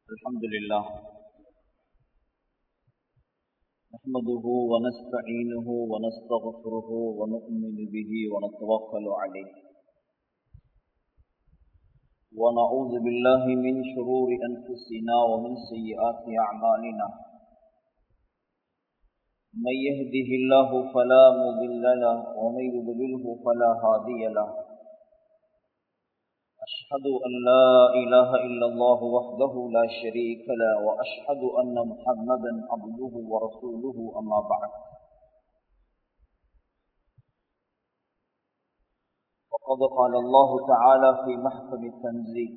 الحمد لله نحمده ونستعينه ونستغفره ونؤمن به ونتوكل عليه ونعوذ بالله من شرور أنفسنا ومن سيئات أعمالنا من يهده الله فلا مضل له ومن يضلله فلا هادي له أشهد أن لا إله إلا الله وحده لا شريك له وأشهد أن محمدا عبده ورسوله أما بعد وقد قال الله تعالى في محكم التنزيل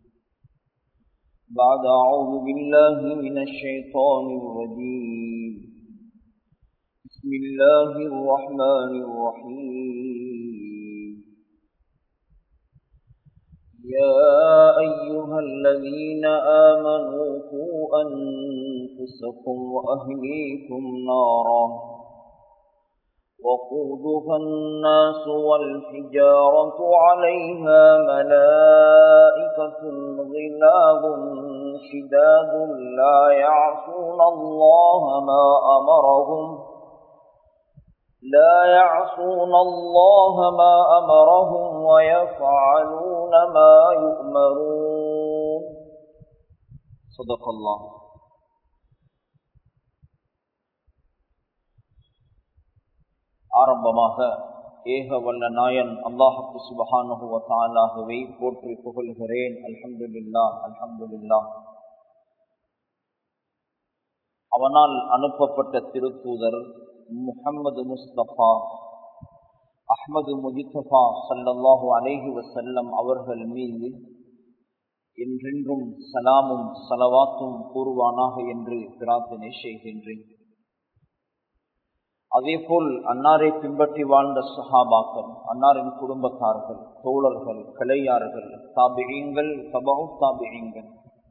بعد أعوذ بالله من الشيطان الرجيم بسم الله الرحمن الرحيم يا أيها الذين آمنوا قوا أنفسكم وأهليكم نارا وقودها الناس والحجارة عليها ملائكة غلاب شداد لا يعصون الله ما أمرهم لا يعصون الله ما أمرهم ويفعلون ما يؤمرون صدق الله ஆரம்பமாக ஏக வல்ல நாயன் அல்லாஹு சுபஹானுவ தாலாகவே போற்றி புகழ்கிறேன் அல்ஹம்துலில்லா அல்ஹம்துலில்லா அவனால் அனுப்பப்பட்ட திருத்தூதர் முஹம்மது முஸ்தபா அஹ்மது முஜித்தபா சல்லல்லாஹு அலேஹி வசல்லம் அவர்கள் மீது என்றென்றும் சலாமும் சலவாத்தும் கூறுவானாக என்று பிரார்த்தனை செய்கின்றேன் அதேபோல் அன்னாரை பின்பற்றி வாழ்ந்த சஹாபாக்கள் அன்னாரின் குடும்பத்தார்கள் தோழர்கள் கிளையார்கள் தாபிழியங்கள் தபகு தாபிழியங்கள்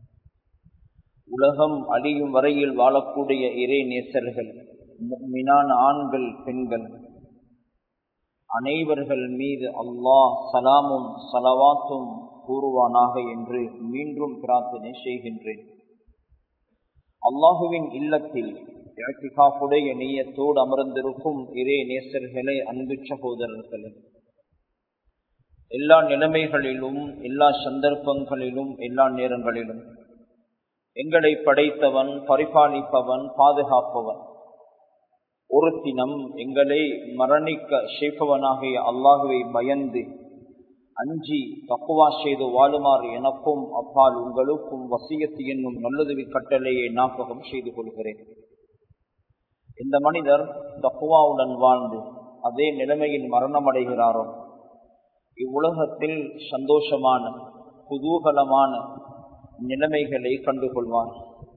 உலகம் அழியும் வரையில் வாழக்கூடிய இறை நேசர்கள் மீனான ஆண்கள் பெண்கள் அனைவர்கள் மீது அல்லாஹ் சலாமும் சலவாத்தும் கூறுவானாக என்று மீண்டும் பிரார்த்தனை செய்கின்றேன் அல்லாஹுவின் இல்லத்தில் இழக்கிகாப்புடைய நீயத்தோடு அமர்ந்திருக்கும் இறை நேசர்களே அன்பு சகோதரர்களே எல்லா நிலைமைகளிலும் எல்லா சந்தர்ப்பங்களிலும் எல்லா நேரங்களிலும் எங்களை படைத்தவன் பரிபாலிப்பவன் பாதுகாப்பவன் ஒரு தினம் எங்களை மரணிக்க ஷேப்பவனாகிய அல்லாஹுவை பயந்து அஞ்சி தக்குவா செய்து வாழுமாறு எனக்கும் அப்பால் உங்களுக்கும் வசியத்து என்னும் நல்லுதவி கட்டளையை ஞாபகம் செய்து கொள்கிறேன் இந்த மனிதர் தக்குவாவுடன் வாழ்ந்து அதே நிலைமையில் மரணம் அடைகிறாரோ இவ்வுலகத்தில் சந்தோஷமான குதூகலமான நிலைமைகளை கண்டுகொள்வார்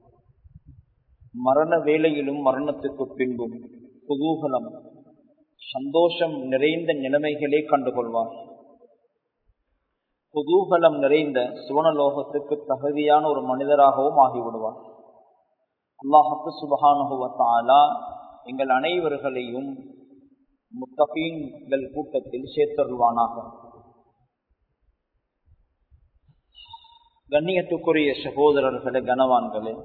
மரண வேளையிலும் மரணத்துக்கு பின்பும் குதூகலம் சந்தோஷம் நிறைந்த நிலைமைகளை கண்டுகொள்வார் குதூகலம் நிறைந்த சுவனலோகத்துக்கு தகுதியான ஒரு மனிதராகவும் ஆகிவிடுவார் அல்லாஹத்து சுபகானுகுவத்தாலா எங்கள் அனைவர்களையும் முத்தகீன்கள் கூட்டத்தில் சேர்த்தருள்வானாக கண்ணியத்துக்குரிய சகோதரர்களே கனவான்களே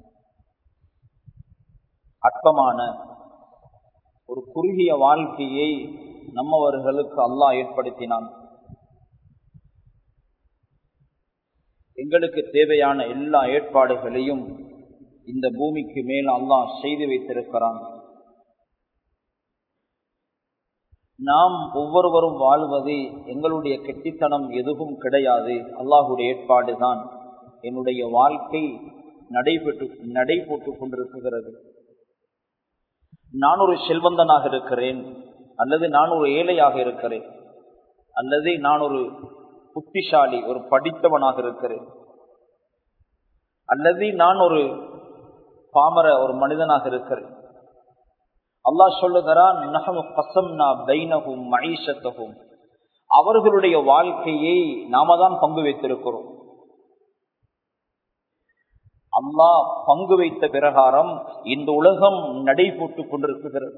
அற்பமான ஒரு குறுகிய வாழ்க்கையை நம்மவர்களுக்கு அல்லாஹ் ஏற்படுத்தினான் எங்களுக்கு தேவையான எல்லா ஏற்பாடுகளையும் இந்த பூமிக்கு மேல் அல்லாஹ் செய்து வைத்திருக்கிறான் நாம் ஒவ்வொருவரும் வாழ்வது எங்களுடைய கெட்டித்தனம் எதுவும் கிடையாது அல்லாஹுடைய ஏற்பாடுதான் என்னுடைய வாழ்க்கை நடைபெற்று நடை போட்டுக் கொண்டிருக்கிறது நான் ஒரு செல்வந்தனாக இருக்கிறேன் அல்லது நான் ஒரு ஏழையாக இருக்கிறேன் அல்லது நான் ஒரு புத்திசாலி ஒரு படித்தவனாக இருக்கிறேன் அல்லது நான் ஒரு பாமர ஒரு மனிதனாக இருக்கிறேன் அல்லாஹ் சொல்லுகிறான் அவர்களுடைய வாழ்க்கையை நாம தான் பங்கு வைத்திருக்கிறோம் அல்லாஹ் பங்கு வைத்த பிரகாரம் இந்த உலகம் நடைபோட்டுக் கொண்டிருக்கிறது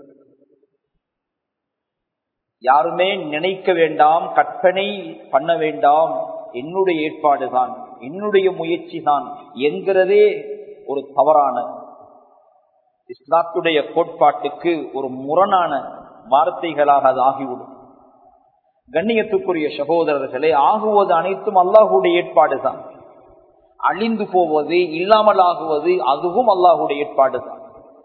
யாருமே நினைக்க வேண்டாம் கற்பனை பண்ண வேண்டாம் என்னுடைய ஏற்பாடுதான் என்னுடைய முயற்சி தான் என்கிறதே ஒரு தவறான இஸ்லாத்துடைய கோட்பாட்டுக்கு ஒரு முரணான வார்த்தைகளாக அது ஆகிவிடும் கண்ணியத்துக்குரிய சகோதரர்களே ஆகுவது அனைத்தும் அல்லாஹுடைய ஏற்பாடுதான் அழிந்து போவது இல்லாமல் ஆகுவது அதுவும் அல்லாஹுடைய ஏற்பாடுதான்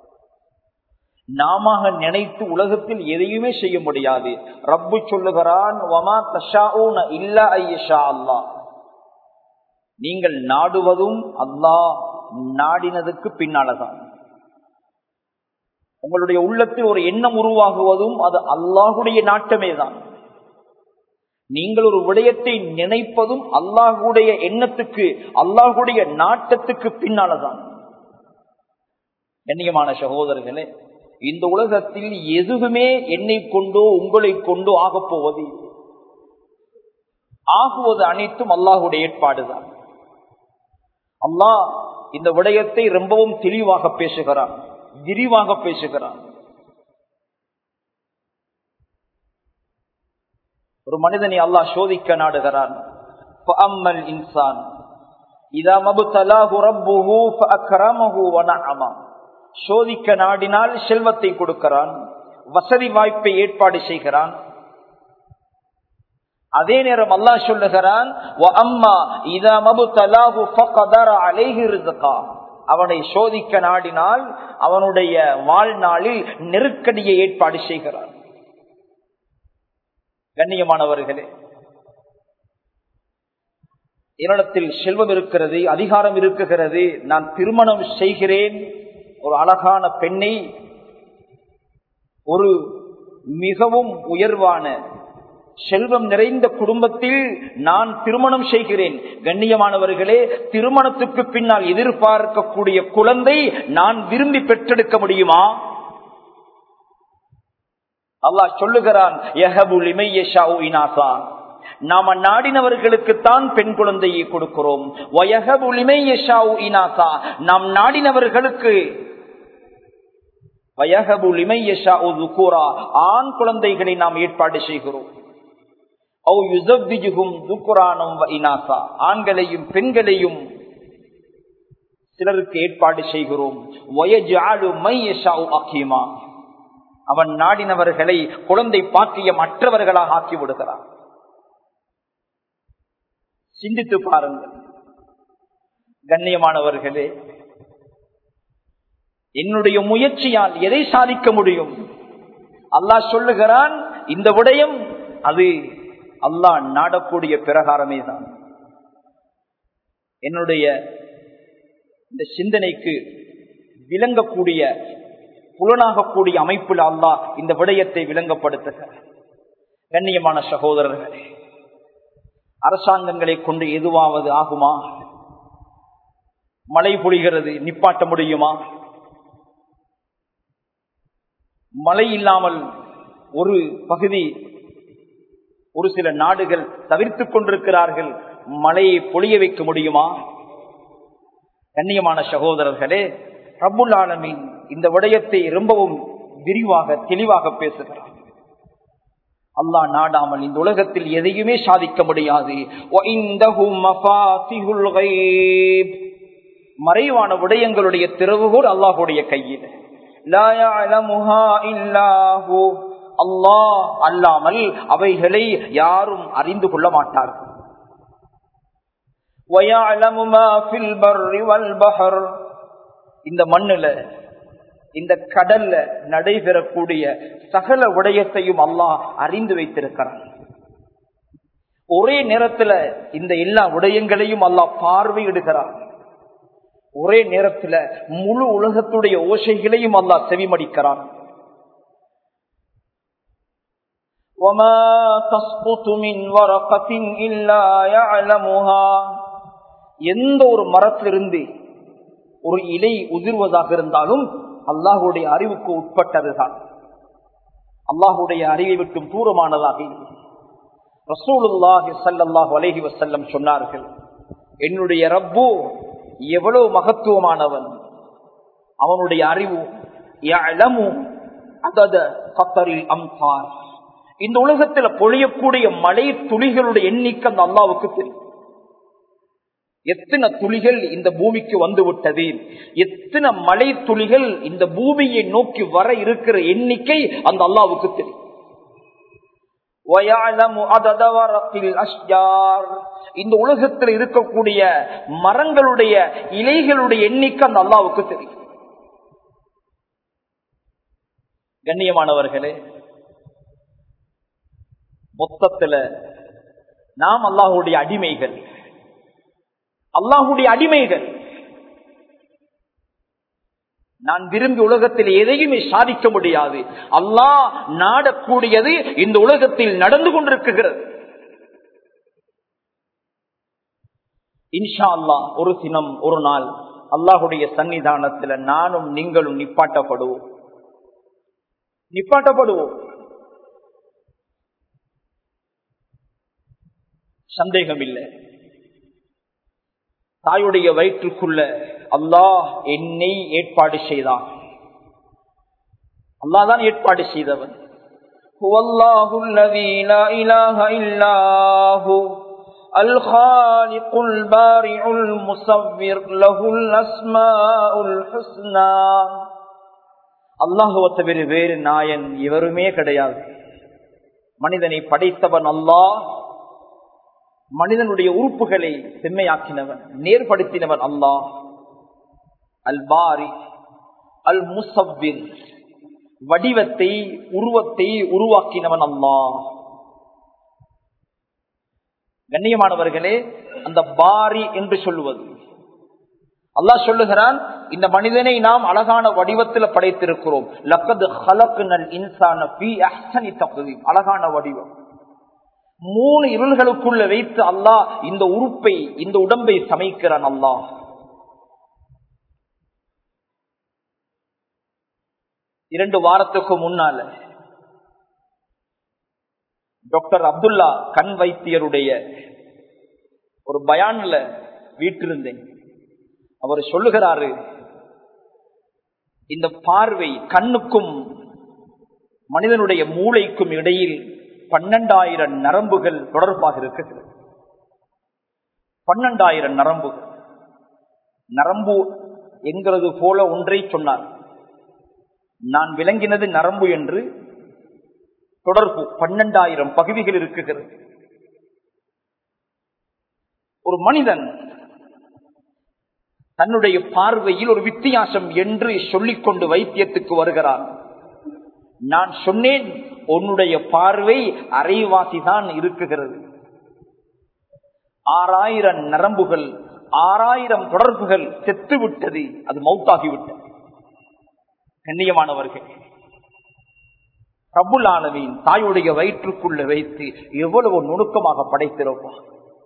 நாம நினைத்து உலகத்தில் எதையுமே செய்ய முடியாது ரப்பு சொல்லுகிறான் நீங்கள் நாடுவதும் அல்லாஹ் நாடினதுக்கு பின்னாலதான் உங்களுடைய உள்ளத்தில் ஒரு எண்ணம் உருவாகுவதும் அது அல்லாஹுடைய நாட்டமே தான் நீங்கள் ஒரு விடயத்தை நினைப்பதும் அல்லாஹுடைய எண்ணத்துக்கு அல்லாஹுடைய நாட்டத்துக்கு பின்னாலதான் கண்ணியமான சகோதரர்களே இந்த உலகத்தில் எதுவுமே என்னை கொண்டோ உங்களை கொண்டோ ஆகப் போவது ஆகுவது அனைத்தும் அல்லாஹுடைய ஏற்பாடுதான் அல்லாஹ் இந்த விடயத்தை ரொம்பவும் தெளிவாக பேசுகிறான் விரிவாக பேசுகிறான் ஒரு மனிதனை அல்லாஹ் சோதிக்க நாடுகிறான் இன்சான் சோதிக்க நாடினால் செல்வத்தை கொடுக்கிறான் வசதி வாய்ப்பை ஏற்பாடு செய்கிறான் அதே நேரம் அல்லாஹ் சொல்லுகிறான் அவனை சோதிக்க நாடினால் அவனுடைய வாழ்நாளில் நெருக்கடியை ஏற்பாடு செய்கிறான் கண்ணியமானவர்களே என்னிடத்தில் செல்வம் இருக்கிறது அதிகாரம் இருக்குகிறது நான் திருமணம் செய்கிறேன் ஒரு அழகான பெண்ணை ஒரு மிகவும் உயர்வான செல்வம் நிறைந்த குடும்பத்தில் நான் திருமணம் செய்கிறேன் கண்ணியமானவர்களே திருமணத்துக்கு பின்னால் எதிர்பார்க்கக்கூடிய குழந்தை நான் விரும்பி பெற்றெடுக்க முடியுமா அல்லாஹ் சொல்லுகிறான் நாம நாடினவர்களுக்குத்தான் பெண் குழந்தையை கொடுக்கிறோம் நாம் நாடினவர்களுக்கு ஆண் குழந்தைகளை நாம் ஏற்பாடு செய்கிறோம் ஆண்களையும் பெண்களையும் சிலருக்கு ஏற்பாடு செய்கிறோம் அவன் நாடினவர்களை குழந்தை பாக்கியம் மற்றவர்களாக ஆக்கி விடுகிறான் சிந்தித்து பாருங்கள் கண்ணியமானவர்களே என்னுடைய முயற்சியால் எதை சாதிக்க முடியும் அல்லாஹ் சொல்லுகிறான் இந்த விடயம் அது அல்லாஹ் நாடக்கூடிய பிரகாரமே தான் என்னுடைய இந்த சிந்தனைக்கு விளங்கக்கூடிய புலனாகக்கூடிய அமைப்பில் அல்லாஹ் இந்த விடயத்தை விளங்கப்படுத்துகிறார் கண்ணியமான சகோதரர்களே அரசாங்கங்களை கொண்டு எதுவாவது ஆகுமா மழை பொழிகிறது நிப்பாட்ட முடியுமா மழை இல்லாமல் ஒரு பகுதி ஒரு சில நாடுகள் தவிர்த்து கொண்டிருக்கிறார்கள் மழையை பொழிய வைக்க முடியுமா கண்ணியமான சகோதரர்களே ரபுல் ஆலமின் இந்த விடயத்தை ரொம்பவும் விரிவாக தெளிவாக பேசுகிறார் அல்லாஹ் நாடாமல் இந்த உலகத்தில் எதையுமே சாதிக்க முடியாது மறைவான விடயங்களுடைய திறவுகோடு அல்லாஹுடைய கையில் அல்லாஹ் அல்லாமல் அவைகளை யாரும் அறிந்து கொள்ள மாட்டார்கள் இந்த மண்ணுல இந்த கடல்ல நடைபெறக்கூடிய சகல விடயத்தையும் அல்லாஹ் அறிந்து வைத்திருக்கிறான் ஒரே நேரத்துல இந்த எல்லா விடயங்களையும் அல்லாஹ் பார்வையிடுகிறான் ஒரே நேரத்துல முழு உலகத்துடைய ஓசைகளையும் அல்லாஹ் செவிமடிக்கிறான் وما تسقط من ورقة إلا يعلمها எந்த ஒரு மரத்திலிருந்து ஒரு இலை உதிர்வதாக இருந்தாலும் அல்லாஹுடைய அறிவுக்கு உட்பட்டதுதான் அல்லாஹுடைய அறிவை விட்டும் தூரமானதாக ரசூலுல்லாஹி சல்லாஹு அலஹி வசல்லம் சொன்னார்கள் என்னுடைய ரப்பு எவ்வளவு மகத்துவமானவன் அவனுடைய அறிவு அம்பார் இந்த உலகத்தில் பொழியக்கூடிய மழை துளிகளுடைய எண்ணிக்கை அந்த அல்லாவுக்கு தெரியும் எத்தனை துளிகள் இந்த பூமிக்கு வந்து விட்டது எத்தனை மழை துளிகள் இந்த பூமியை நோக்கி வர இருக்கிற எண்ணிக்கை அந்த அல்லாவுக்கு தெரியும் இந்த உலகத்தில் இருக்கக்கூடிய மரங்களுடைய இலைகளுடைய எண்ணிக்கை அந்த அல்லாவுக்கு தெரியும் கண்ணியமானவர்களே மொத்தத்துல நாம் அல்லாஹுடைய அடிமைகள் அல்லாஹுடைய அடிமைகள் நான் விரும்பி உலகத்தில் எதையுமே சாதிக்க முடியாது அல்லாஹ் நாடக்கூடியது இந்த உலகத்தில் நடந்து கொண்டிருக்கிறது இன்ஷா அல்லாஹ் ஒரு தினம் ஒரு நாள் அல்லாஹுடைய சன்னிதானத்தில் நானும் நீங்களும் நிப்பாட்டப்படுவோம் நிப்பாட்டப்படுவோம் சந்தேகம் இல்லை தாயுடைய வயிற்றுக்குள்ள அல்லாஹ் என்னை ஏற்பாடு செய்தான் அல்லாஹ் தான் ஏற்பாடு செய்தவன் الخالق البارع المصور له الأسماء الحسنى அல்லாஹுவ தவிர வேறு நாயன் இவருமே கிடையாது மனிதனை படைத்தவன் அல்லாஹ் மனிதனுடைய உறுப்புகளை செம்மையாக்கினவன் நேர்படுத்தினவன் அல்லாஹ் அல் பாரி அல் முசவ்விர் வடிவத்தை உருவத்தை உருவாக்கினவன் அல்லாஹ் கண்ணியமானவர்களே அந்த பாரி என்று சொல்லுவது அல்லாஹ் சொல்லுகிறான் இந்த மனிதனை நாம் அழகான வடிவத்தில் படைத்திருக்கிறோம் லக்கது ஹலக்குனல் இன்சான பி அஹ்சனி தகுதீம் அழகான வடிவம் மூணு இருள்களுக்குள்ள வைத்து அல்லாஹ் இந்த உறுப்பை இந்த உடம்பை சமைக்கிறான் அல்லாஹ் இரண்டு வாரத்துக்கு முன்னால டாக்டர் அப்துல்லா கண் வைத்தியருடைய ஒரு பயான்ல வீட்டிருந்தேன் அவர் சொல்லுகிறாரு இந்த பார்வை கண்ணுக்கும் மனிதனுடைய மூளைக்கும் இடையில் பன்னெண்டாயிரம் நரம்புகள் தொடர்பாக இருக்கிறது பன்னெண்டாயிரம் நரம்புகள் நரம்பு என்கிறது போல ஒன்றை சொன்னார் நான் விளங்கினது நரம்பு என்று தொடர்பு பன்னெண்டாயிரம் பகுதிகள் இருக்குகிறது ஒரு மனிதன் தன்னுடைய பார்வையில் ஒரு வித்தியாசம் என்று சொல்லிக்கொண்டு வைத்தியத்துக்கு வருகிறான் நான் சொன்னேன் உன்னுடைய பார்வை அரைவாசி தான் இருக்குகிறது ஆறாயிரம் நரம்புகள் ஆறாயிரம் தொடர்புகள் செத்து விட்டது அது மவுத்தாகிவிட்டது கண்ணியமானவர்கள் பிரபுலானவின் தாயுடைய வயிற்றுக்குள்ள வைத்து எவ்வளவு நுணுக்கமாக படைத்திருப்பார்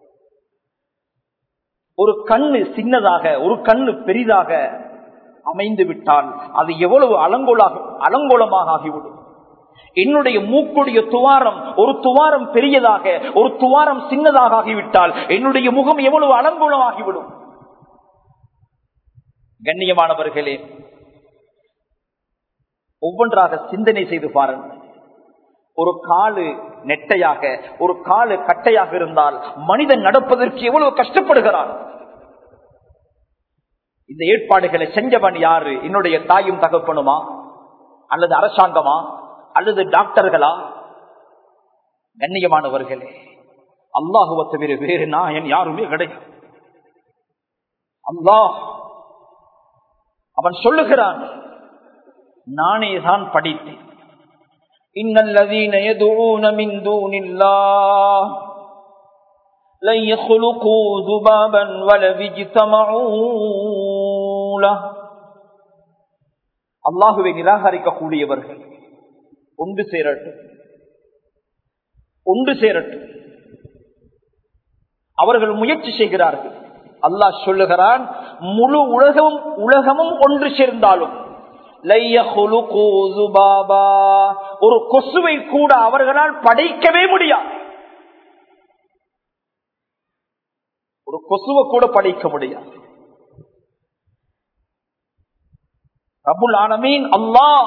ஒரு கண்ணு சின்னதாக ஒரு கண்ணு பெரிதாக அமைந்து விட்டால் அது எவ்வளவு அலங்கோலாக அலங்கோலமாக ஆகிவிடும் என்னுடைய மூக்குடைய துவாரம் ஒரு துவாரம் பெரியதாக ஒரு துவாரம் சின்னதாக ஆகிவிட்டால் என்னுடைய முகம் எவ்வளவு அலங்கோலமாகிவிடும் கண்ணியமானவர்களே ஒவ்வொன்றாக சிந்தனை செய்து பாருங்கள் ஒரு காலு நெட்டையாக ஒரு காலு கட்டையாக இருந்தால் மனிதன் நடப்பதற்கு எவ்வளவு கஷ்டப்படுகிறான் இந்த ஏற்பாடுகளை செஞ்சவன் யாரு என்னுடைய தாயும் தகப்பனுமா அல்லது அரசாங்கமா அல்லது டாக்டர்களா கண்ணியமானவர்களே அல்லாஹுவ தவிர வேறு நாயன் யாருமே கிடையாது அல்லாஹ் அவன் சொல்லுகிறான் நானே தான் படித்தேன் إن الذين يدعون من دون الله لن يخلقوا ذبابا ولو اجتمعوا له அல்லாஹுவை நிராகரிக்கக்கூடியவர்கள் ஒன்று சேரட்டும் ஒன்று சேரட்டும் அவர்கள் முயற்சி செய்கிறார்கள் அல்லாஹ் சொல்லுகிறான் முழு உலகமும் உலகமும் ஒன்று சேர்ந்தாலும் ஒரு கொசுவை கூட அவர்களால் படைக்கவே முடியாது ஒரு கொசுவை கூட படைக்க முடியாது ரபுல் ஆனமீன் அல்லாஹ்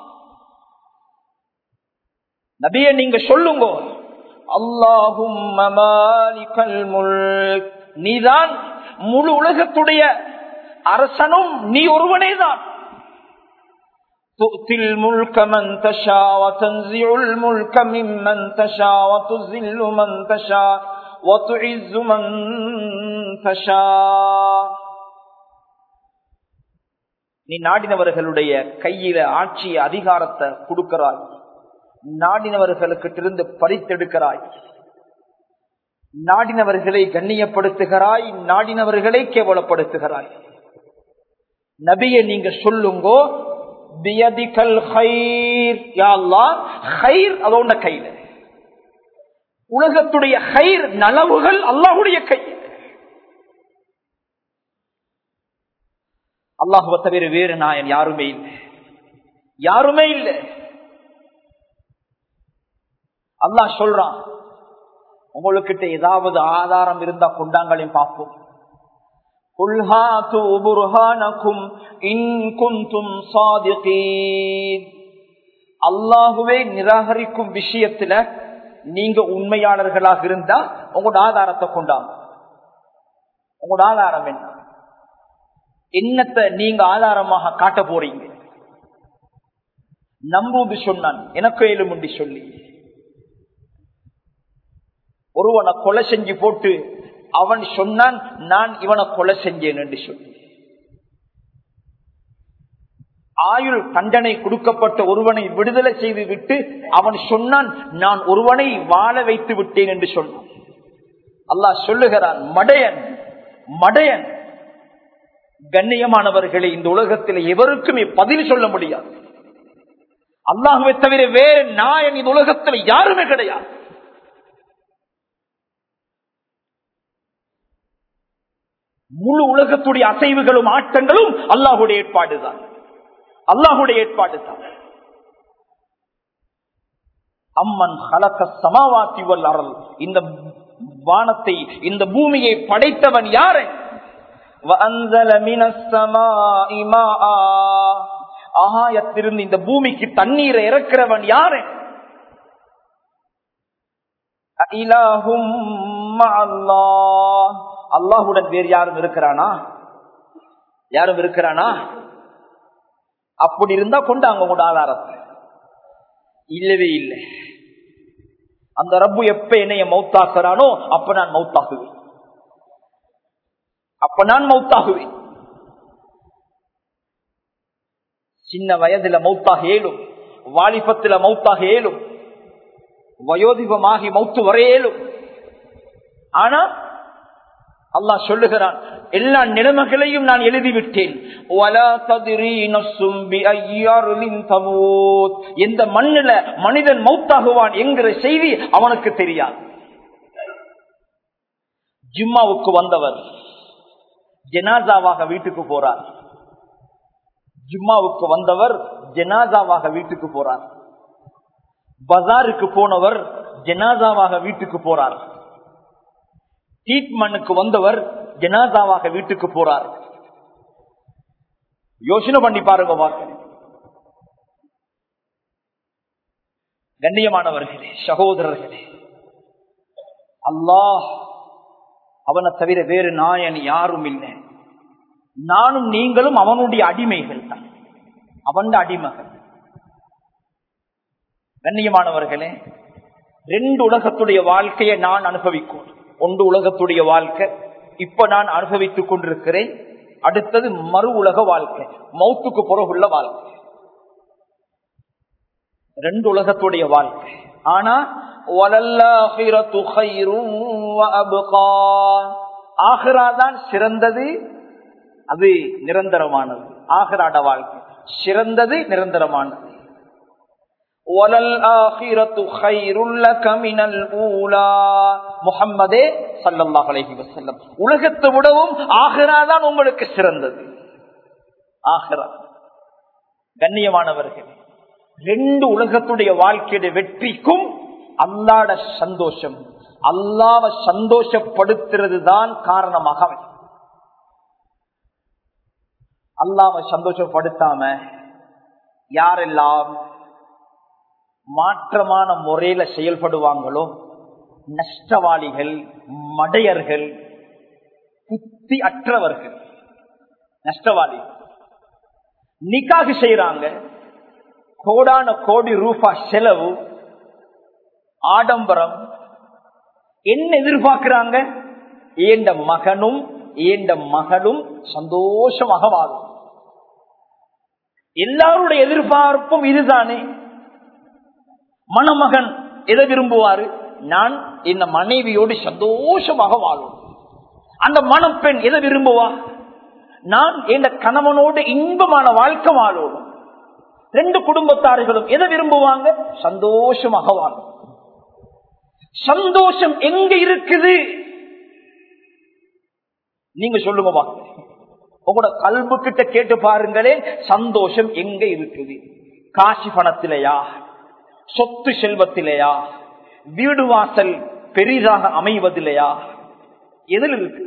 நபிய நீங்க சொல்லுங்க அல்லாஹும் நீதான் முழு உலகத்துடைய அரசனும் நீ ஒருவனே தான் تؤتي الملك من تشاء وتنزع الملك ممن تشاء وتذل من تشاء وتعز من تشاء நீ நாடினவர்களுடைய கையில ஆட்சி அதிகாரத்தை கொடுக்கிறாய் நாடினவர்களுக்கு இருந்து பறித்தெடுக்கிறாய் நாடினவர்களை கண்ணியப்படுத்துகிறாய் நாடினவர்களை கேவலப்படுத்துகிறாய் நபியை நீங்க சொல்லுங்கோ பியதிகல் ஹைர் யாழ்லா ஹைர் அதோட கையில உலகத்துடைய ஹைர் நலவுகள் அல்லாஹுடைய கையில் அல்லாஹுவ தவிர வேறு நாயன் யாருமே இல்லை யாருமே இல்லை அல்லாஹ் சொல்றான் உங்களுக்கிட்ட ஏதாவது ஆதாரம் இருந்தா கொண்டாங்களையும் பார்ப்போம் அல்லாஹுவே நிராகரிக்கும் விஷயத்துல நீங்க உண்மையாளர்களாக இருந்தா உங்களோட ஆதாரத்தை கொண்டாங்க உங்களோட ஆதாரம் என்ன என்னத்தை நீங்க ஆதாரமாக காட்ட போறீங்க நம்புவது சொன்னான் எனக்கு ஏழுமுண்டி சொல்லி ஒருவனை கொலை செஞ்சு போட்டு அவன் சொன்னான் நான் இவனை கொலை செஞ்சேன் என்று சொல்லி ஆயுள் தண்டனை கொடுக்கப்பட்ட ஒருவனை விடுதலை செய்து விட்டு அவன் சொன்னான் நான் ஒருவனை வாழ வைத்து விட்டேன் என்று சொன்னான் அல்லாஹ் சொல்லுகிறான் மடையன் மடையன் கண்ணியமானவர்களை இந்த உலகத்தில் எவருக்குமே பதில் சொல்ல முடியாது அல்லாஹுவை தவிர வேறு நாயன் இந்த உலகத்தில் யாருமே கிடையாது முழு உலகத்துடைய அசைவுகளும் ஆட்டங்களும் அல்லாஹுடைய ஏற்பாடுதான் அல்லாஹுடைய ஏற்பாடுதான் அம்மன் ஹலக்க சமாவாத்தி வல் அறல் இந்த வானத்தை இந்த பூமியை படைத்தவன் யாரை ஆகாயத்திலிருந்து இந்த பூமிக்கு தண்ணீரை இறக்கிறவன் யாரு அல்லாஹுடன் வேறு யாரும் இருக்கிறானா யாரும் இருக்கிறானா அப்படி இருந்தா கொண்டாங்க உங்களோட ஆதாரத்தை இல்லவே இல்லை அந்த ரப்பு எப்ப என்னைய மௌத்தாக்குறானோ அப்ப நான் மௌத்தாகுவேன் அப்ப நான் மௌத்தாகுவேன் சின்ன வயதுல மௌத்தாக ஏழும் வாலிபத்துல மௌத்தாக ஏழும் வயோதிபமாகி மௌத்து வரையேலும் ஆனா அல்லாஹ் சொல்லுகிறான் எல்லா நிலைமைகளையும் நான் எழுதிவிட்டேன் எந்த மண்ணில மனிதன் மௌத்தாகுவான் என்கிற செய்தி அவனுக்கு தெரியாது ஜிம்மாவுக்கு வந்தவர் ஜனாசாவாக வீட்டுக்கு போறார் ஜிம்மாவுக்கு வந்தவர் ஜனாசாவாக வீட்டுக்கு போறார் பஜாருக்கு போனவர் ஜனாசாவாக வீட்டுக்கு போறார் ட்ரீட்மெண்ட்டுக்கு வந்தவர் ஜனாசாவாக வீட்டுக்கு போறார் யோசனை பண்ணி பாருங்க பார்க்க கண்ணியமானவர்களே சகோதரர்களே அல்லாஹ் அவனை தவிர வேறு நாயன் யாரும் இல்லை நானும் நீங்களும் அவனுடைய அடிமைகள் தான் அவன் அடிமகள் கண்ணியமானவர்களே ரெண்டு உலகத்துடைய வாழ்க்கையை நான் அனுபவிக்கும் ஒன்று உலகத்துடைய வாழ்க்கை இப்ப நான் அனுபவித்துக் கொண்டிருக்கிறேன் அடுத்தது மறு உலக வாழ்க்கை மௌத்துக்கு பிறகுள்ள வாழ்க்கை ரெண்டு உலகத்துடைய வாழ்க்கை ஆனா ஆஹ்ராதான் சிறந்தது அது நிரந்தரமானது ஆஹ்ராட வாழ்க்கை சிறந்தது நிரந்தரமானது முகம்மதே சல்லாஹ் அலஹி வசல்லம் உலகத்தை விடவும் ஆஹ்ராதான் உங்களுக்கு சிறந்தது ஆஹ்ரா கண்ணியமானவர்கள் ரெண்டு உலகத்துடைய வாழ்க்கையுடைய வெற்றிக்கும் அல்லாட சந்தோஷம் அல்லாவ சந்தோஷப்படுத்துறது தான் காரணமாக அமையும் அல்லாம சந்தோஷப்படுத்தாம யாரெல்லாம் மாற்றமான முறையில செயல்படுவாங்களோ நஷ்டவாளிகள் மடையர்கள் புத்தி அற்றவர்கள் நஷ்டவாதி நிக்காக செய்யறாங்க கோடான கோடி ரூபா செலவு ஆடம்பரம் என்ன எதிர்பார்க்கிறாங்க ஏண்ட மகனும் ஏண்ட மகளும் சந்தோஷமாக வாழும் எல்லாருடைய எதிர்பார்ப்பும் இதுதானே மணமகன் எதை விரும்புவாரு நான் இந்த மனைவியோடு சந்தோஷமாக வாழும் அந்த மணப்பெண் எதை விரும்புவா நான் என் கணவனோடு இன்பமான வாழ்க்கை வாழும் ரெண்டு குடும்பத்தார்களும் எதை விரும்புவாங்க சந்தோஷமாக வாழும் சந்தோஷம் எங்க இருக்குது நீங்க சொல்லுங்க உங்களோட கல்பு கிட்ட கேட்டு பாருங்களே சந்தோஷம் எங்க இருக்குது காசி பணத்திலேயா சொத்து செல்வத்திலேயா வீடு வாசல் பெரிதாக அமைவதில்லையா எதில் இருக்கு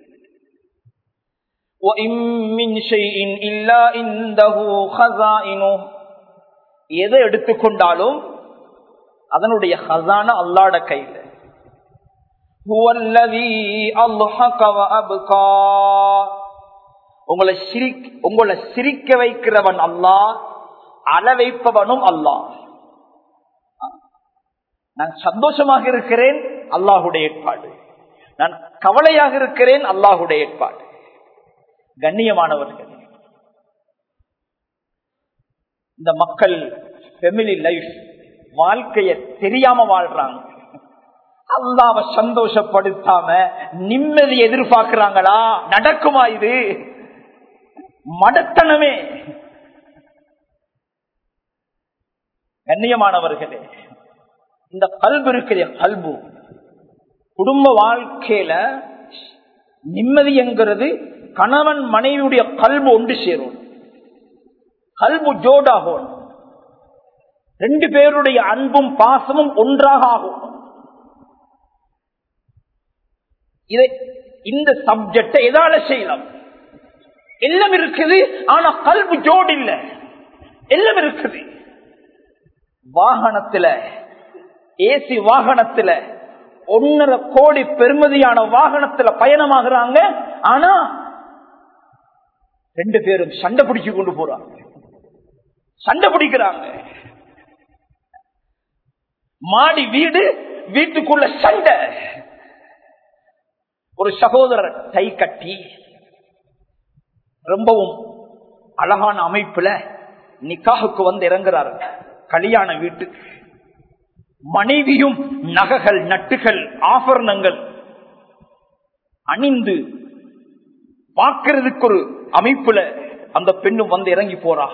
எதை எடுத்துக்கொண்டாலும் அதனுடைய ஹசான அல்லாட கையில் உங்களை சிரி உங்களை சிரிக்க வைக்கிறவன் அல்லா அள வைப்பவனும் அல்லா நான் சந்தோஷமாக இருக்கிறேன் அல்லாஹுடைய ஏற்பாடு நான் கவலையாக இருக்கிறேன் அல்லாஹுடைய ஏற்பாடு கண்ணியமானவர்கள் இந்த மக்கள் ஃபெமிலி லைஃப் வாழ்க்கைய தெரியாம வாழ்றாங்க அல்லாவ சந்தோஷப்படுத்தாம நிம்மதி எதிர்பார்க்கிறாங்களா நடக்குமா இது மடத்தனமே கண்ணியமானவர்களே இந்த கல்பு இருக்கிற கல்பு குடும்ப வாழ்க்கையில நிம்மதி என்கிறது கணவன் மனைவியுடைய கல்பு ஒன்று சேரும் கல்பு ஜோடாகும் ரெண்டு பேருடைய அன்பும் பாசமும் ஒன்றாக ஆகும் இதை இந்த சப்ஜெக்ட எதால செய்யலாம் எல்லாம் இருக்குது ஆனா கல்பு ஜோடு இல்ல எல்லாம் இருக்குது வாகனத்துல ஏசி வாகனத்துல ஒன்னரை கோடி பெருமதியான வாகனத்துல பயணமாகிறாங்க ஆனா ரெண்டு பேரும் சண்டை பிடிச்சு கொண்டு போறாங்க சண்டை பிடிக்கிறாங்க மாடி வீடு வீட்டுக்குள்ள சண்டை ஒரு சகோதரர் கை கட்டி ரொம்பவும் அழகான அமைப்புல நிக்காவுக்கு வந்து இறங்குறாரு கல்யாண வீட்டுக்கு மனைவியும் நகைகள் நட்டுகள் ஆபரணங்கள் அணிந்து பார்க்கறதுக்கு ஒரு அமைப்புல அந்த பெண்ணும் வந்து இறங்கி போறா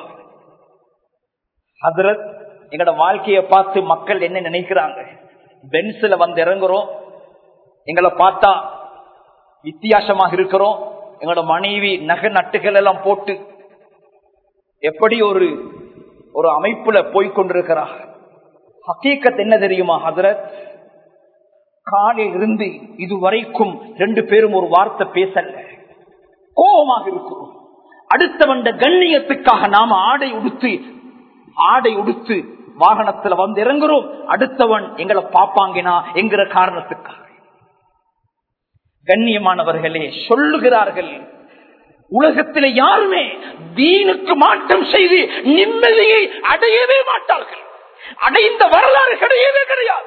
ஹதரத் எங்களோட வாழ்க்கைய பார்த்து மக்கள் என்ன நினைக்கிறாங்க பென்ஸ்ல வந்து இறங்குறோம் எங்களை பார்த்தா வித்தியாசமாக இருக்கிறோம் எங்களோட மனைவி நகை நட்டுகள் எல்லாம் போட்டு எப்படி ஒரு ஒரு அமைப்புல போய்கொண்டிருக்கிறா ஹக்கீக்கத் என்ன தெரியுமா ஹதரத் காலில் இருந்து இதுவரைக்கும் ரெண்டு பேரும் ஒரு வார்த்தை பேசல கோபமாக இருக்கிறோம் அடுத்தவண்ட கண்ணியத்துக்காக நாம ஆடை உடுத்து ஆடை உடுத்து வாகனத்துல வந்து இறங்குறோம் அடுத்தவன் எங்களை பாப்பாங்கினா என்கிற காரணத்துக்காக கண்ணியமானவர்களே சொல்லுகிறார்கள் உலகத்தில் யாருமே தீனுக்கு மாற்றம் செய்து நிம்மதியை அடையவே மாட்டார்கள் அடைந்த வரலாறு கிடையவே கிடையாது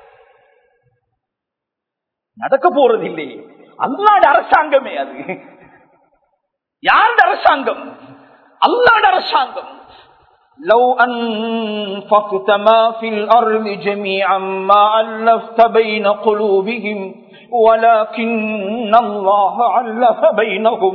நடக்க போறது இல்லை அல்லாட அரசாங்கமே அது யாருடைய அரசாங்கம் அல்லாட அரசாங்கம் لو أنفقت ما في الأرض جميعا ما ألفت بين قلوبهم ولكن الله علف بينهم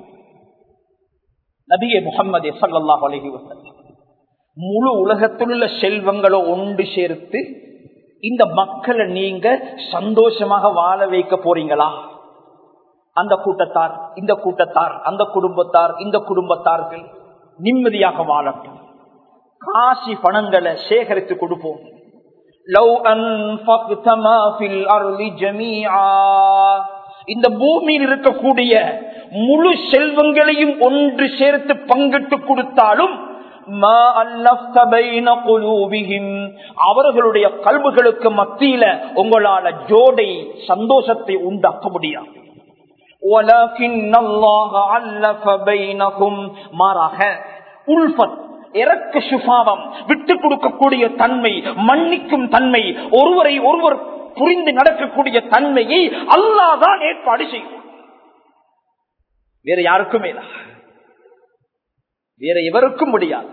நபியே முகம்மது சல்லாஹ் அலஹி வசல்லம் முழு உலகத்திலுள்ள செல்வங்களை ஒன்று சேர்த்து இந்த மக்களை நீங்க சந்தோஷமாக வாழ வைக்க போறீங்களா அந்த கூட்டத்தார் இந்த கூட்டத்தார் அந்த குடும்பத்தார் இந்த குடும்பத்தார்கள் நிம்மதியாக வாழட்டும் காசி பணங்களை சேகரித்து கொடுப்போம் لو أنفقت ما في الأرض جميعا இந்த பூமியில் இருக்கக்கூடிய முழு செல்வங்களையும் ஒன்று சேர்த்து பங்கிட்டு கொடுத்தாலும் ما ألفت بين قلوبهم அவர்களுடைய கல்புகளுக்கு மத்தியில உங்களால ஜோடை சந்தோஷத்தை உண்டாக்க முடியாது وَلَكِنَّ اللَّهَ أَلَّفَ بَيْنَهُمْ மாறாக உல்ஃபத் இறக்க சுபாவம் விட்டு கொடுக்கக்கூடிய தன்மை மன்னிக்கும் தன்மை ஒருவரை ஒருவர் புரிந்து நடக்கக்கூடிய தன்மையை அல்லாதான் ஏற்பாடு செய்யும் வேற யாருக்குமே இல்ல. வேற எவருக்கும் முடியாது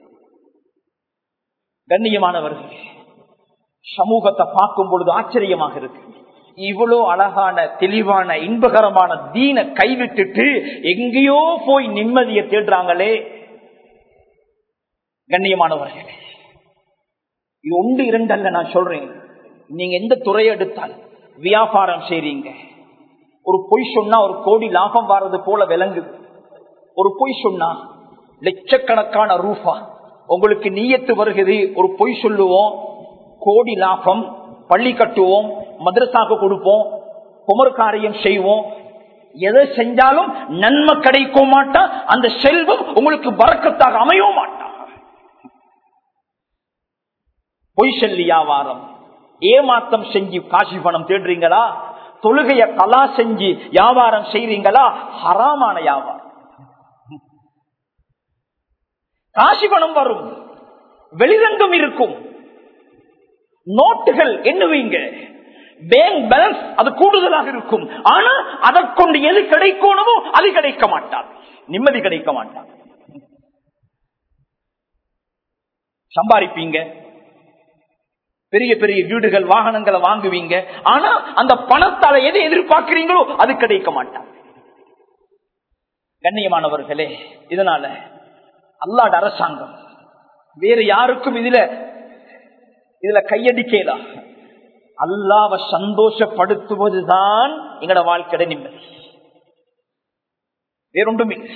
கண்ணியமானவர்கள் சமூகத்தை பார்க்கும் பொழுது ஆச்சரியமாக இருக்கு இவ்வளோ அழகான தெளிவான இன்பகரமான தீன கைவிட்டுட்டு எங்கேயோ போய் நிம்மதியை தேடுறாங்களே கண்ணியமானவர்கள் இது ஒன்று இரண்டு அல்ல நான் சொல்றேன் நீங்க எந்த துறையை எடுத்தால் வியாபாரம் செய்றீங்க ஒரு பொய் சொன்னா ஒரு கோடி லாபம் வர்றது போல விளங்குது ஒரு பொய் சொன்னா லட்சக்கணக்கான ரூபா உங்களுக்கு நீயத்து வருகிறது ஒரு பொய் சொல்லுவோம் கோடி லாபம் பள்ளி கட்டுவோம் மதரசாக்கு கொடுப்போம் குமர் காரியம் செய்வோம் எதை செஞ்சாலும் நன்மை கிடைக்க மாட்டா அந்த செல்வம் உங்களுக்கு வரக்கத்தாக அமையவும் மாட்டா பொய் சொல்லி வியாபாரம் ஏமாத்தம் செஞ்சு காசி பணம் தேடுறீங்களா தொழுகைய கலா செஞ்சு வியாபாரம் செய்றீங்களா ஹராமான வியாபாரம் காசி பணம் வரும் வெளிரங்கம் இருக்கும் நோட்டுகள் எண்ணுவீங்க பேங்க் பேலன்ஸ் அது கூடுதலாக இருக்கும் ஆனா அதை கொண்டு எது கிடைக்கணுமோ அது கிடைக்க மாட்டார் நிம்மதி கிடைக்க மாட்டார் சம்பாதிப்பீங்க பெரிய பெரிய வீடுகள் வாகனங்களை வாங்குவீங்க ஆனா அந்த பணத்தால எதை எதிர்பார்க்கிறீங்களோ அது கிடைக்க மாட்டார் கண்ணியமானவர்களே இதனால அல்லாட அரசாங்கம் வேற யாருக்கும் இதுல இதுல கையடிக்கலாம் அல்லாவ சந்தோஷப்படுத்துவதுதான் எங்கட வாழ்க்கையிட நிம்மதி வேறொன்றும் இல்லை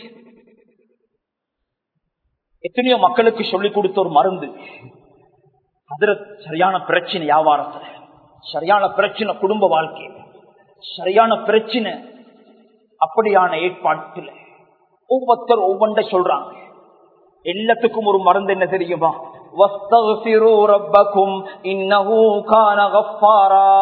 எத்தனையோ மக்களுக்கு சொல்லிக் கொடுத்த ஒரு மருந்து அதுல சரியான பிரச்சனை வியாபாரத்துல சரியான பிரச்சனை குடும்ப வாழ்க்கையில சரியான பிரச்சனை அப்படியான ஏற்பாட்டுல ஒவ்வொருத்தர் ஒவ்வொன்றை சொல்றாங்க எல்லாத்துக்கும் ஒரு மருந்து என்ன தெரியுமா واستغفروا ربكم إنه كان غفارا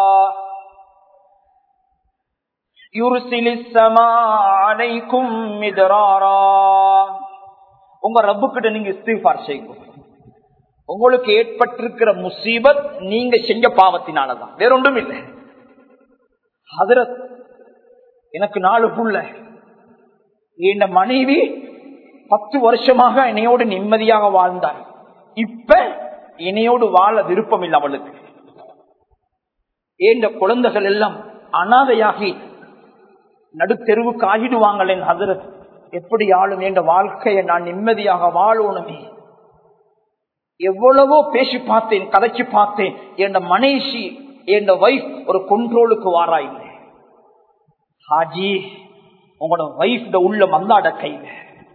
يرسل السماء عليكم مدرارا உங்க ரப்புக்கிட்ட நீங்க இஸ்திஃபார் செய்யுங்க உங்களுக்கு ஏற்பட்டிருக்கிற முசீபத் நீங்க செஞ்ச பாவத்தினாலதான் வேற ஒன்றும் இல்லை ஹதரத் எனக்கு நாலு புள்ள என் மனைவி பத்து வருஷமாக என்னையோடு நிம்மதியாக வாழ்ந்தார் இப்ப என்னையோடு வாழ விருப்பம் இல்லை அவளுக்கு ஏண்ட குழந்தைகள் எல்லாம் அனாதையாகி நடுத்தெருவுக்கு ஆகிடுவாங்களேன் ஹசரத் எப்படி ஆளும் என்ற வாழ்க்கையை நான் நிம்மதியாக வாழணுமே எவ்வளவோ பேசி பார்த்தேன் கதைச்சு பார்த்தேன் என் மனைஷி என் வைஃப் ஒரு கொண்ட்ரோலுக்கு வாரா இல்லை ஹாஜி உங்களோட வைஃப் உள்ள மந்தாட கையில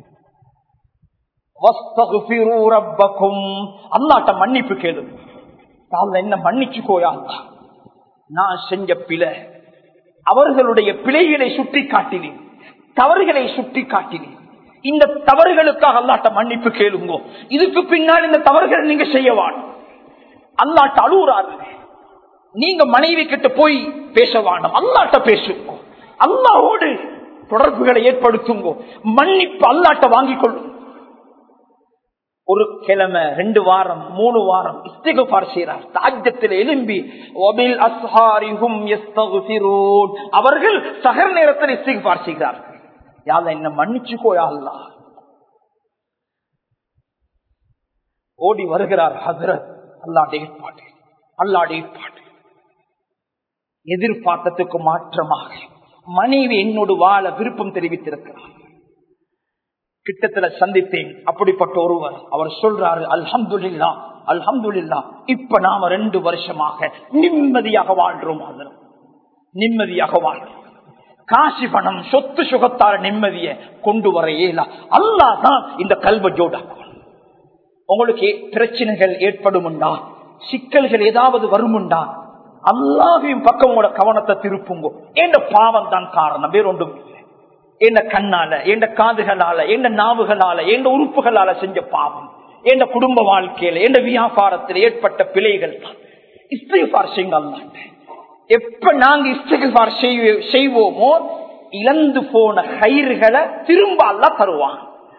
அல்லாட்ட மன்னிப்பு கேளு என்ன மன்னிச்சுக்கோயா நான் செஞ்ச பிழை அவர்களுடைய பிழைகளை சுட்டி காட்டினேன் தவறுகளை சுட்டி காட்டினேன் இந்த தவறுகளுக்காக அல்லாட்ட மன்னிப்பு கேளுங்கோ இதுக்கு பின்னால் இந்த தவறுகளை நீங்க செய்யவான் அல்லாட்ட அழுகுறாரு நீங்க மனைவி கிட்ட போய் பேச வேண்டாம் அல்லாட்ட பேசுங்க அல்லாவோடு தொடர்புகளை ஏற்படுத்துங்கோ மன்னிப்பு அல்லாட்ட வாங்கிக் கொள்ளும் ஒரு கிழமை ரெண்டு வாரம் மூணு வாரம் இஸ்திகுபார் செய்கிறார் தாஜத்தில் எலும்பி ஒபில் அஸ்ஹாரிஹும் யஸ்தகுஃபிரூன் அவர்கள் சகர் நேரத்தில் இஸ்திகுபார் செய்கிறார்கள் யாத என்ன மன்னிச்சுக்கோ அல்லா ஓடி வருகிறார் ஹசரத் அல்லாட ஏற்பாடு அல்லாட ஏற்பாடு எதிர்பார்த்ததுக்கு மாற்றமாக மனைவி என்னோடு வாழ விருப்பம் தெரிவித்திருக்கிறார் கிட்டத்துல சந்தித்தேன் அப்படிப்பட்ட ஒருவர் அவர் சொல்றாரு அல்ஹம்துல்லா அல்ஹம்துல்லா இப்ப நாம ரெண்டு வருஷமாக நிம்மதியாக வாழ்றோம் அதற்கு நிம்மதியாக வாழ்றோம் காசி பணம் சொத்து சுகத்தார நிம்மதிய கொண்டு வர இயலா அல்லா தான் இந்த கல்வ ஜோடாக்கும் உங்களுக்கு பிரச்சனைகள் ஏற்படுமுண்டா சிக்கல்கள் ஏதாவது வருமுண்டா அல்லாவையும் பக்கம் உங்களோட கவனத்தை திருப்புங்கோ என்ற பாவம் தான் காரணம் வேறொன்றும் இல்லை எந்த கண்ணால எந்த காதுகளால எந்த நாவுகளால எந்த உறுப்புகளால செஞ்ச பாவம் எந்த குடும்ப வாழ்க்கையில எந்த வியாபாரத்தில் ஏற்பட்ட பிழைகள் தான் இஸ்திகார் செய்யுங்க அல்லாட்ட எப்ப நாங்க இஸ்திகார் செய்வோமோ இழந்து போன கயிறுகளை திரும்ப அல்ல தருவான்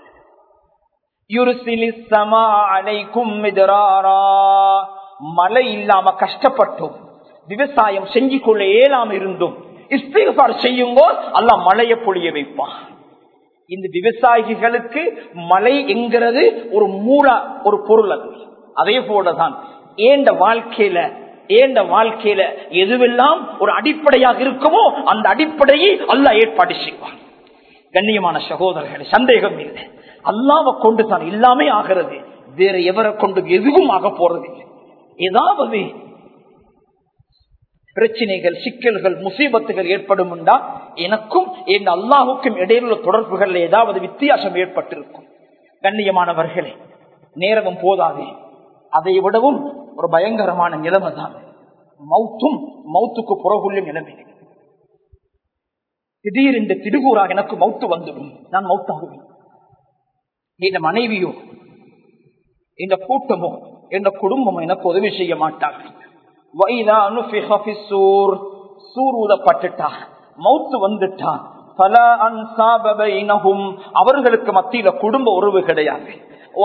மழை இல்லாம கஷ்டப்பட்டோம் விவசாயம் செஞ்சு கொள்ள இயலாம இருந்தும் இஸ்திகார் செய்யுங்கோ அல்ல மழையை பொழிய வைப்பான் இந்த விவசாயிகளுக்கு மழை என்கிறது ஒரு மூல ஒரு பொருள் அது அதே போலதான் ஏண்ட வாழ்க்கையில ஏண்ட வாழ்க்கையில எதுவெல்லாம் ஒரு அடிப்படையாக இருக்குமோ அந்த அடிப்படையை அல்ல ஏற்பாடு செய்வான் கண்ணியமான சகோதரர்கள் சந்தேகம் இல்லை அல்லாவை கொண்டு தான் எல்லாமே ஆகிறது வேற எவரை கொண்டு எதுவும் ஆக போறது இல்லை ஏதாவது பிரச்சனைகள் சிக்கல்கள் முசீபத்துகள் ஏற்படும் உண்டா எனக்கும் என் அல்லாஹுக்கும் இடையிலுள்ள தொடர்புகள் ஏதாவது வித்தியாசம் ஏற்பட்டிருக்கும் கண்ணியமானவர்களே நேரமும் போதாதே அதை விடவும் ஒரு பயங்கரமான நிலைமை தான் மௌத்தும் மௌத்துக்கு புறகுள்ள நிலைமை திடீரென்று திடுகூறாக எனக்கு மௌத்து வந்துடும் நான் மௌத்தாகுவேன் இந்த மனைவியோ இந்த கூட்டமோ இந்த குடும்பமோ எனக்கு உதவி செய்ய மாட்டார்கள் மௌத்து வந்துட்டா பல அன்சாபைனகும் அவர்களுக்கு மத்தியில குடும்ப உறவு கிடையாது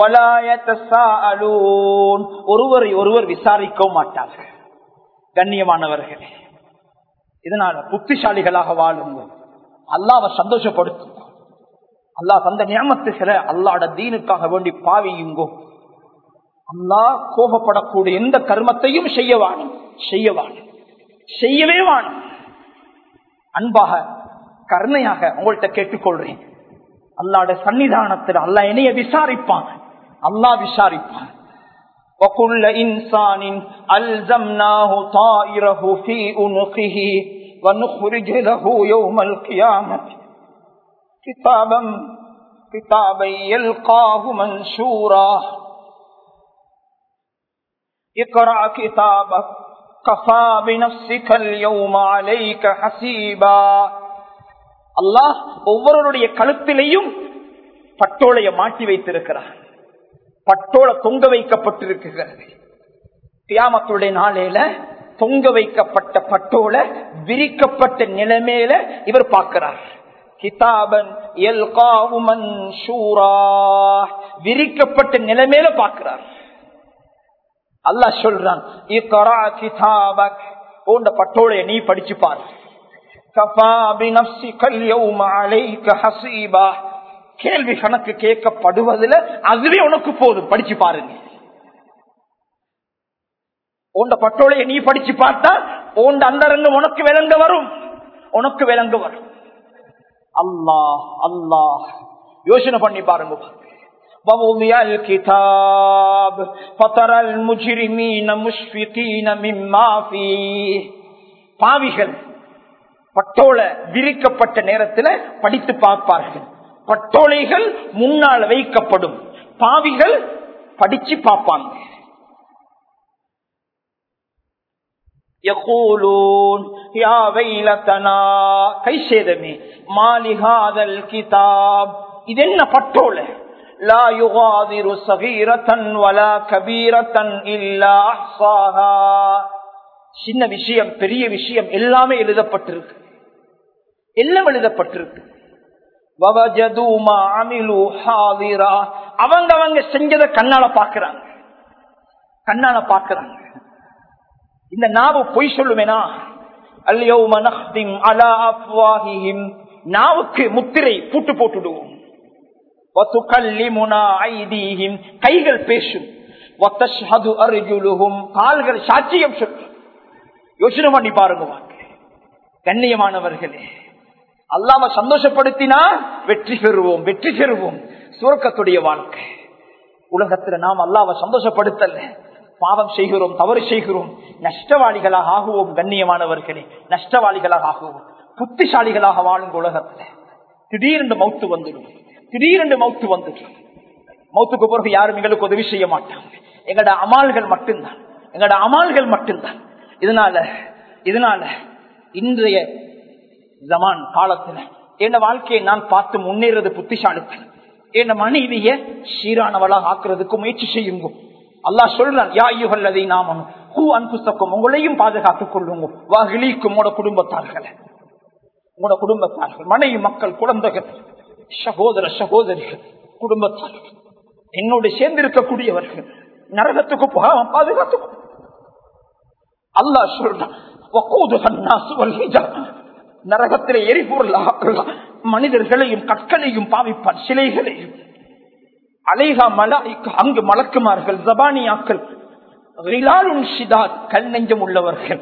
ஒருவரை ஒருவர் விசாரிக்கவும் மாட்டார்கள் கண்ணியமானவர்களே இதனால புத்திசாலிகளாக வாழுங்க அல்லாவை சந்தோஷப்படுத்தும் அல்லாஹ் தந்த நியமத்துகளை அல்லாட தீனுக்காக வேண்டி பாவியுங்கோ அல்லாஹ் கோபப்படக்கூடிய எந்த கர்மத்தையும் செய்யவான் செய்யவான் செய்யவே வான் அன்பாக கருணையாக உங்கள்கிட்ட கேட்டுக்கொள்றேன் அல்லாட சன்னிதானத்தில் அல்லா என்னைய விசாரிப்பான் அல்லா விசாரிப்பான் وكل إنسان ألزمناه طائره في أنقه ونخرج له يوم القيامة كتابا كتابا يلقاه منشورا اقرأ كتابك كفى بنفسك اليوم عليك حسيبا அல்லாஹ் ஒவ்வொருடைய கழுத்திலையும் பட்டோளைய மாட்டி வைத்திருக்கிறார் பட்டோள தொங்க வைக்கப்பட்டிருக்கிறது கியாமத்துடைய நாளையில தொங்க வைக்கப்பட்ட பட்டோல விரிக்கப்பட்ட நிலைமையில இவர் பார்க்கிறார் கிதாபன் விரிக்கப்பட்ட நிலைமையில பார்க்கிறார் அல்லாஹ் சொல்றான் கிதாபக் உண்ட பட்டோளைய நீ படிச்சு பாரு கேள்வி கணக்கு கேட்கப்படுவதில் அதுவே உனக்கு போதும் படிச்சு பாருங்க உண்ட பட்டோளைய நீ படிச்சு பார்த்தா உண்ட அந்த உனக்கு விளங்க வரும் உனக்கு விளங்க வரும் அல்லாஹ் அல்லாஹ் யோசனை பண்ணி பாருங்க ووضع الكتاب فترى المجرمين مشفقين مما فيه பாவிகள் பட்டோல விரிக்கப்பட்ட நேரத்தில் படித்து பார்ப்பார்கள் பட்டோலைகள் முன்னால் வைக்கப்படும் பாவிகள் படிச்சு பார்ப்பாங்க கை சேதமே மாலிகாதல் கிதாப் இது என்ன பட்டோல لا يغادر صغيرة ولا كبيرة إلا أحصاها சின்ன விஷயம் பெரிய விஷயம் எல்லாமே எழுதப்பட்டிருக்கு எல்லாம் எழுதப்பட்டிருக்கு அவங்க அவங்க செஞ்சதை கண்ணால பாக்குறாங்க கண்ணால பாக்குறாங்க இந்த நாவு பொய் சொல்லுமேனா நாவுக்கு முத்திரை பூட்டு போட்டுடுவோம் கைகள் பேசும் கால்கள் சாட்சியம் சொல்லும் யோசனை பண்ணி பாருங்க கண்ணியமானவர்களே அல்லாம சந்தோஷப்படுத்தினா வெற்றி பெறுவோம் வெற்றி பெறுவோம் சுரக்கத்துடைய வாழ்க்கை உலகத்துல நாம் அல்லாம சந்தோஷப்படுத்தல பாவம் செய்கிறோம் தவறு செய்கிறோம் நஷ்டவாளிகளாக ஆகுவோம் கண்ணியமானவர்களே நஷ்டவாளிகளாக ஆகுவோம் புத்திசாலிகளாக வாழும் உலகத்துல திடீரென்று மௌத்து வந்துடும் திடீரென்று மௌத்து வந்துடும் மௌத்துக்கு பிறகு யாரும் எங்களுக்கு உதவி செய்ய மாட்டாங்க எங்களோட அமால்கள் மட்டும்தான் எங்களோட அமால்கள் மட்டும்தான் இதனால இதனால இன்றைய ஜமான் காலத்துல என் வாழ்க்கையை நான் பார்த்து முன்னேறது புத்திசாலித்தன் என் மனைவிய சீரானவளாக ஆக்குறதுக்கு முயற்சி செய்யுங்க அல்லாஹ் சொல்றான் யா யுகல்லதை நாமம் ஹூ அன்புசக்கும் உங்களையும் பாதுகாத்துக் கொள்ளுங்க வாகிலிக்கும் குடும்பத்தார்களை உங்களோட குடும்பத்தார்கள் மனைவி மக்கள் குழந்தைகள் சகோதர சகோதரிகள் குடும்பத்தார்கள் என்னோடு சேர்ந்திருக்கக்கூடியவர்கள் நரகத்துக்கு போகாம பாதுகாத்துக்கும் அல்லா சொல்றான் நரகத்திலே எரிபொருள் மனிதர்களையும் கற்களையும் பாவிப்பான் சிலைகளையும் அலைகா மலாய்க்கு அங்கு மலக்குமார்கள் ஜபானியாக்கள் கல் நெஞ்சம் உள்ளவர்கள்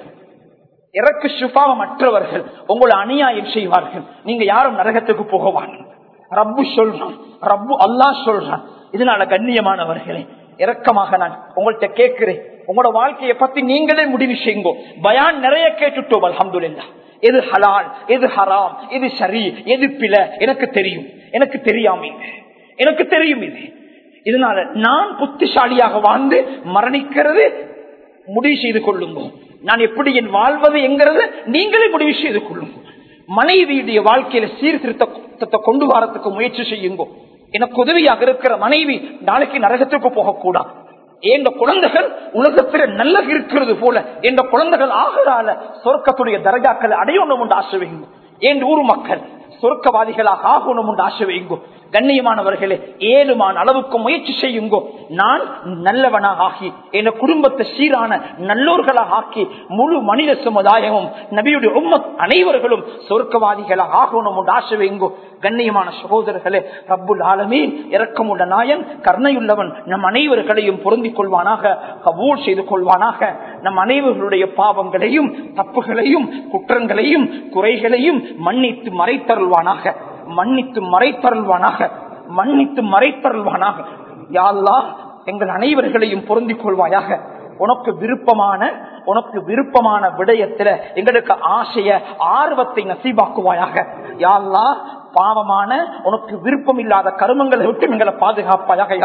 இறக்கு சுபாவம் அற்றவர்கள் உங்களை அநியாயம் செய்வார்கள் நீங்க யாரும் நரகத்துக்கு போகவான் ரப்பு சொல்றான் ரப்பு அல்லா சொல்றான் இதனால கண்ணியமானவர்களே இறக்கமாக நான் உங்கள்கிட்ட கேட்கிறேன் உங்களோட வாழ்க்கையை பத்தி நீங்களே முடிவு செய்யுங்கோ பயான் நிறைய கேட்டுட்டோம் அலமதுல்லா எது ஹலால் எது ஹராம் எது சரி எது பில எனக்கு தெரியும் எனக்கு தெரியாம எனக்கு தெரியும் இது இதனால நான் புத்திசாலியாக வாழ்ந்து மரணிக்கிறது முடிவு செய்து கொள்ளுங்க நான் எப்படி என் வாழ்வது என்கிறது நீங்களே முடிவு செய்து கொள்ளுங்க மனைவியுடைய வாழ்க்கையில சீர்திருத்தத்தை கொண்டு வரத்துக்கு முயற்சி செய்யுங்க எனக்கு உதவியாக இருக்கிற மனைவி நாளைக்கு நரகத்துக்கு போகக்கூடாது எங்க குழந்தைகள் உலகத்தில் நல்ல இருக்கிறது போல எங்க குழந்தைகள் ஆகிறால சொர்க்கத்துடைய தரஜாக்களை அடையணும் என்று ஆசை வைங்க என் ஊர் மக்கள் சொர்க்கவாதிகளாக ஆகணும் என்று ஆசை வைங்கோ கண்ணியமானவர்களே ஏழுமான அளவுக்கு முயற்சி செய்யுங்கோ நான் நல்லவனாக ஆகி என் குடும்பத்தை சீரான நல்லோர்களாக ஆக்கி முழு மனித சமுதாயமும் நபியுடைய உம்மத் அனைவர்களும் சொர்க்கவாதிகளாக ஆகணும் என்று ஆசை வைங்கோ கண்ணியமான சகோதரர்களே ரப்புல் ஆலமீன் இறக்கமுள்ள நாயன் கருணையுள்ளவன் நம் அனைவர்களையும் பொருந்திக் கொள்வானாக கபூல் செய்து கொள்வானாக நம் அனைவர்களுடைய பாவங்களையும் தப்புகளையும் குற்றங்களையும் குறைகளையும் மன்னித்து மறைத்தருள்வானாக மன்னித்து மறைத்தருள்வானாக மன்னித்து மறைத்தருள்வானாக யாழ்லா எங்கள் அனைவர்களையும் பொருந்திக் கொள்வாயாக உனக்கு விருப்பமான உனக்கு விருப்பமான விடயத்துல எங்களுக்கு ஆசைய ஆர்வத்தை நசீபாக்குவாயாக யாழ்லா பாவமான உனக்கு விருப்பம் இல்லாத கருமங்களை விட்டு எங்களை பாதுகாப்பாயாக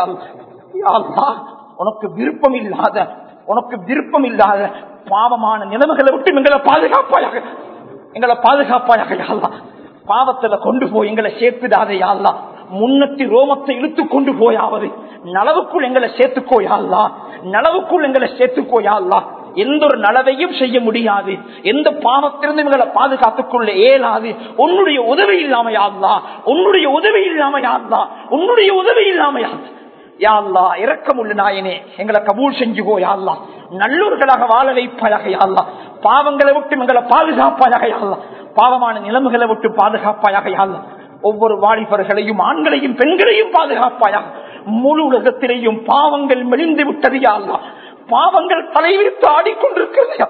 யாழ்லா உனக்கு விருப்பம் இல்லாத உனக்கு விருப்பம் இல்லாத பாவமான நிலைமைகளை விட்டு எங்களை பாதுகாப்பாயாக எங்களை பாதுகாப்பாயாக யாழ்லா பாவத்துல கொண்டு போய் எங்களை சேர்த்துடாதே யாழ்லா முன்னத்தி ரோமத்தை இழுத்து கொண்டு போயாவது நலவுக்குள் எங்களை சேர்த்துக்கோயாள்லா நலவுக்குள் எங்களை சேர்த்துக்கோயாள்லா எந்த ஒரு நலவையும் செய்ய முடியாது எந்த பாவத்திலிருந்து எங்களை பாதுகாத்துக் கொள்ள இயலாது உன்னுடைய உதவி இல்லாமையாள்லா உன்னுடைய உதவி இல்லாமையாள்லா உன்னுடைய உதவி இல்லாமையாது யாழ்லா இறக்கமுள்ள நாயனே எங்களை கபூல் செஞ்சு போயாள்லா நல்லூர்களாக வாழ வைப்பாயாக யாழ்லா பாவங்களை விட்டு எங்களை பாதுகாப்பாயாக யாழ்லா பாவமான நிலைமைகளை விட்டு பாதுகாப்பாயாக யாழ்லா ஒவ்வொரு வாலிபர்களையும் ஆண்களையும் பெண்களையும் பாதுகாப்பாயாக முழு உலகத்திலேயும் பாவங்கள் மெலிந்து விட்டது யாழ்லா பாவங்கள் தலைவிரித்து ஆடிக்கொண்டிருக்கிறதையா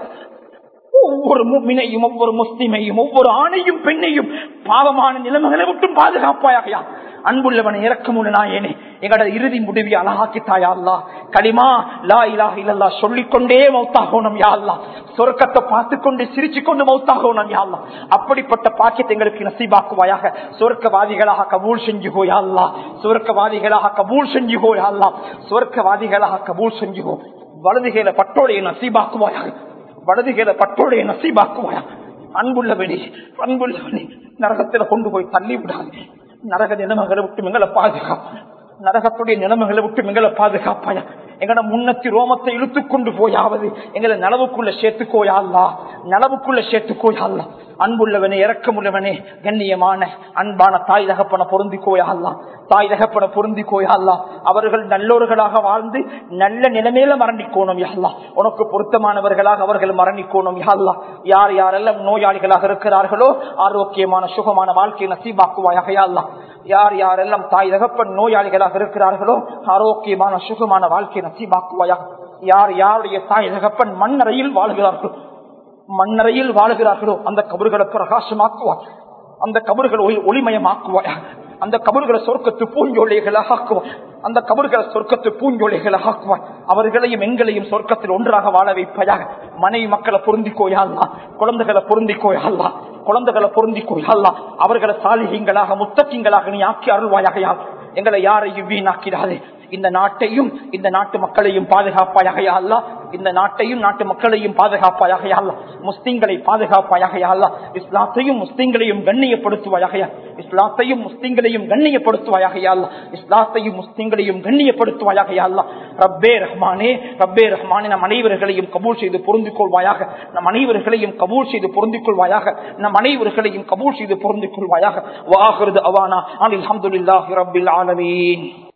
ஒவ்வொரு முமினையும் ஒவ்வொரு முஸ்லிமையும் ஒவ்வொரு ஆணையும் பெண்ணையும் பாவமான நிலைமைகளை விட்டும் பாதுகாப்பாயாக அன்புள்ளவன் இறக்கமுள்ள நாயனே எங்களோட இறுதி முடிவை அழகாக்கித்தாயா அல்லா களிமா லா இலாக இல்லல்லா சொல்லிக்கொண்டே மௌத்தாகணும் யாழ்லா சொர்க்கத்தை பார்த்து கொண்டு சிரிச்சு கொண்டு மௌத்தாகணும் யாழ்லா அப்படிப்பட்ட பாக்கியத்தை எங்களுக்கு நசீபாக்குவாயாக சொர்க்கவாதிகளாக கபூல் செஞ்சுகோ யாழ்லா சொர்க்கவாதிகளாக கபூல் செஞ்சுகோ யாழ்லா சொர்க்கவாதிகளாக கபூல் செஞ்சுகோ வலதுகையில பட்டோடைய நசீபாக்குவாயாக வலதுகையில பட்டோடைய நசீபாக்குவாயாக அன்புள்ளவனே அன்புள்ளவனே நரகத்துல கொண்டு போய் தள்ளி விடாது நரக நிலைமைகளை விட்டு எங்களை பாதுகாப்பாய நரகத்துடைய நிலைமைகளை விட்டு எங்களை பாதுகாப்பாய எங்கட முன்னத்தி ரோமத்தை இழுத்து கொண்டு போயாவது எங்களை நலவுக்குள்ள சேர்த்துக்கோயாள்லா நலவுக்குள்ள சேர்த்துக்கோயாள்லா அன்புள்ளவனே இறக்கமுள்ளவனே கண்ணியமான அன்பான தாய் தகப்பன பொருந்திக்கோயாள்லா தாய் தகப்பன பொருந்திக்கோயாள்லா அவர்கள் நல்லோர்களாக வாழ்ந்து நல்ல நிலைமையில மரணிக்கோணும் யாழ்லா உனக்கு பொருத்தமானவர்களாக அவர்கள் மரணிக்கோணும் யாழ்லா யார் யாரெல்லாம் நோயாளிகளாக இருக்கிறார்களோ ஆரோக்கியமான சுகமான வாழ்க்கையை நசீபாக்குவாயாக யாழ்லா யார் யாரெல்லாம் தாய் தகப்பன் நோயாளிகளாக இருக்கிறார்களோ ஆரோக்கியமான சுகமான வாழ்க்கையை நசீபாக்குவாயாக யார் யாருடைய தாய் தகப்பன் மண்ணறையில் வாழ்கிறார்களோ மண்ணறையில் வாழ்கிறார்களோ அந்த கபறுகளை பிரகாசமாக்குவார் அந்த கபறுகளை ஒளிமயமாக்குவாயா அந்த கபறுகளை சொர்க்கத்து பூஞ்சோலைகளாக ஆக்குவார் அந்த கபறுகளை சொர்க்கத்து பூஞ்சோலைகளாக ஆக்குவார் அவர்களையும் எங்களையும் சொர்க்கத்தில் ஒன்றாக வாழ வைப்பதாக மனைவி மக்களை பொருந்திக்கோயாள்லா குழந்தைகளை பொருந்திக்கோயாள்லா குழந்தைகளை பொருந்திக்கோயாள்லா அவர்களை சாலிகங்களாக முத்தக்கிங்களாக நீ ஆக்கி அருள்வாயாக எங்களை யாரையும் வீணாக்கிறாதே இந்த நாட்டையும் இந்த நாட்டு மக்களையும் பாதுகாப்பாயாக அல்லா இந்த நாட்டையும் நாட்டு மக்களையும் பாதுகாப்பாயாக அல்லா முஸ்லீம்களை பாதுகாப்பாயாக அல்லா இஸ்லாத்தையும் முஸ்லீம்களையும் கண்ணியப்படுத்துவாயாக இஸ்லாத்தையும் முஸ்லீம்களையும் கண்ணியப்படுத்துவாயாக அல்லா இஸ்லாத்தையும் முஸ்லீம்களையும் கண்ணியப்படுத்துவாயாக அல்லா ரப்பே ரஹ்மானே ரப்பே ரஹ்மானே நம் அனைவர்களையும் கபூல் செய்து பொருந்திக் கொள்வாயாக நம் அனைவர்களையும் கபூல் செய்து பொருந்திக் கொள்வாயாக நம் அனைவர்களையும் கபூல் செய்து பொருந்திக் கொள்வாயாக வாஹிருது அவானா அனில் அல்ஹம்துலில்லாஹி ரப்பில் ஆலமீன்